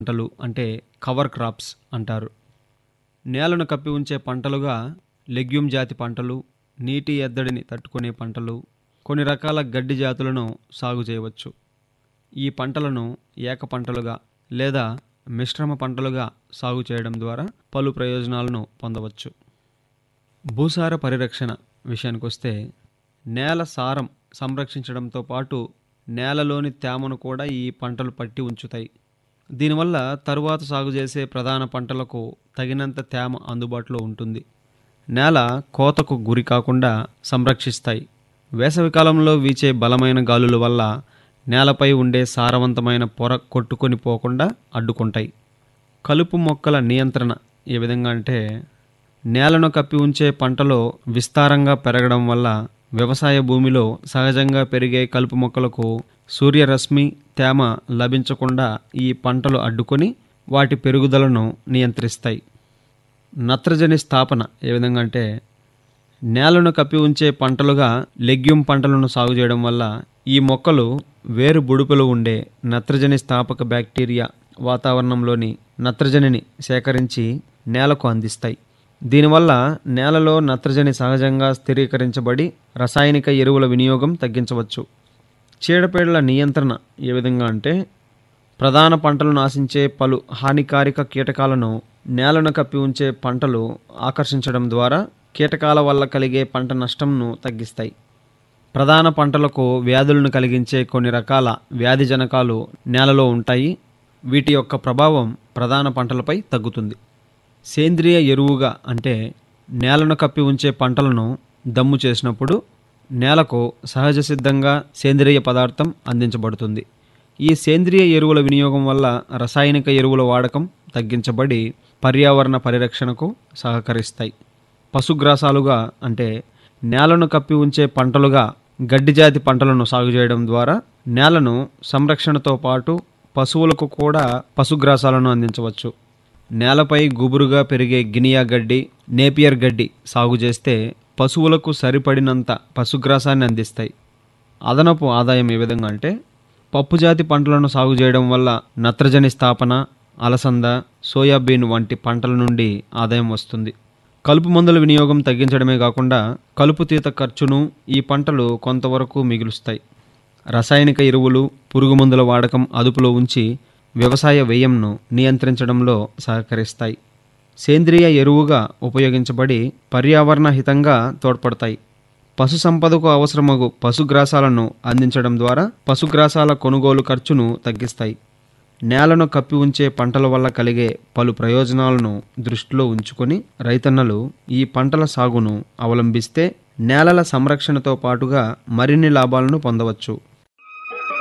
పంటలు అంటే cover crops అంటారు నేలను కప్పి ఉంచే పంటలుగా లెగ్యూమ్ జాతి పంటలు నీటి ఎద్దడిని తట్టుకునే పంటలు కొన్ని రకాల గడ్డి జాతులను సాగు చేయవచ్చు ఈ పంటలను ఏక పంటలుగా లేదా మిశ్రమ పంటలుగా సాగు చేయడం ద్వారా పలు ప్రయోజనాలను పొందవచ్చు భూసార పరిరక్షణ విషయానికొస్తే నేల సారం సంరక్షించడంతో పాటు నేలలోని తేమను కూడా ఈ పంటలు పట్టి ఉంచుతాయి దీనివల్ల తరువాత సాగు చేసే ప్రధాన పంటలకు తగినంత తేమ అందుబాటులో ఉంటుంది నేల కోతకు గురి కాకుండా సంరక్షిస్తాయి వేసవికాలంలో వీచే బలమైన గాలుల వల్ల నేలపై ఉండే సారవంతమైన పొర కొట్టుకొని పోకుండా అడ్డుకుంటాయి కలుపు మొక్కల నియంత్రణ ఏ విధంగా అంటే నేలను కప్పి ఉంచే పంటలో విస్తారంగా పెరగడం వల్ల వ్యవసాయ భూమిలో సహజంగా పెరిగే కలుపు మొక్కలకు సూర్యరశ్మి తేమ లభించకుండా ఈ పంటలు అడ్డుకొని వాటి పెరుగుదలను నియంత్రిస్తాయి నత్రజని స్థాపన ఏ విధంగా అంటే నేలను కప్పి ఉంచే పంటలుగా లెగ్యూమ్ పంటలను సాగు చేయడం వల్ల ఈ మొక్కలు వేరు బుడుపులు ఉండే నత్రజని స్థాపక బ్యాక్టీరియా వాతావరణంలోని నత్రజనిని సేకరించి నేలకు అందిస్తాయి దీనివల్ల నేలలో నత్రజని సహజంగా స్థిరీకరించబడి రసాయనిక ఎరువుల వినియోగం తగ్గించవచ్చు చీడపీడల నియంత్రణ ఏ విధంగా అంటే ప్రధాన పంటలను ఆశించే పలు హానికారక కీటకాలను నేలను కప్పి ఉంచే పంటలు ఆకర్షించడం ద్వారా కీటకాల వల్ల కలిగే పంట నష్టంను తగ్గిస్తాయి ప్రధాన పంటలకు వ్యాధులను కలిగించే కొన్ని రకాల వ్యాధి జనకాలు నేలలో ఉంటాయి వీటి యొక్క ప్రభావం ప్రధాన పంటలపై తగ్గుతుంది సేంద్రియ ఎరువుగా అంటే నేలను కప్పి ఉంచే పంటలను దమ్ము చేసినప్పుడు నేలకు సహజ సిద్ధంగా సేంద్రియ పదార్థం అందించబడుతుంది ఈ సేంద్రియ ఎరువుల వినియోగం వల్ల రసాయనిక ఎరువుల వాడకం తగ్గించబడి పర్యావరణ పరిరక్షణకు సహకరిస్తాయి పశుగ్రాసాలుగా అంటే నేలను కప్పి ఉంచే పంటలుగా గడ్డి జాతి పంటలను సాగు చేయడం ద్వారా నేలను సంరక్షణతో పాటు పశువులకు కూడా పశుగ్రాసాలను అందించవచ్చు నేలపై గుబురుగా పెరిగే గినియా గడ్డి నేపియర్ గడ్డి సాగు చేస్తే పశువులకు సరిపడినంత పశుగ్రాసాన్ని అందిస్తాయి అదనపు ఆదాయం ఏ విధంగా అంటే పప్పుజాతి పంటలను సాగు చేయడం వల్ల నత్రజని స్థాపన అలసంద సోయాబీన్ వంటి పంటల నుండి ఆదాయం వస్తుంది కలుపు మందుల వినియోగం తగ్గించడమే కాకుండా కలుపు తీత ఖర్చును ఈ పంటలు కొంతవరకు మిగులుస్తాయి రసాయనిక ఎరువులు పురుగు మందుల వాడకం అదుపులో ఉంచి వ్యవసాయ వ్యయంను నియంత్రించడంలో సహకరిస్తాయి సేంద్రియ ఎరువుగా ఉపయోగించబడి పర్యావరణ హితంగా తోడ్పడతాయి పశు సంపదకు అవసరమగు పశుగ్రాసాలను అందించడం ద్వారా పశుగ్రాసాల కొనుగోలు ఖర్చును తగ్గిస్తాయి నేలను కప్పి ఉంచే పంటల వల్ల కలిగే పలు ప్రయోజనాలను దృష్టిలో ఉంచుకొని రైతన్నలు ఈ పంటల సాగును అవలంబిస్తే నేలల సంరక్షణతో పాటుగా మరిన్ని లాభాలను పొందవచ్చు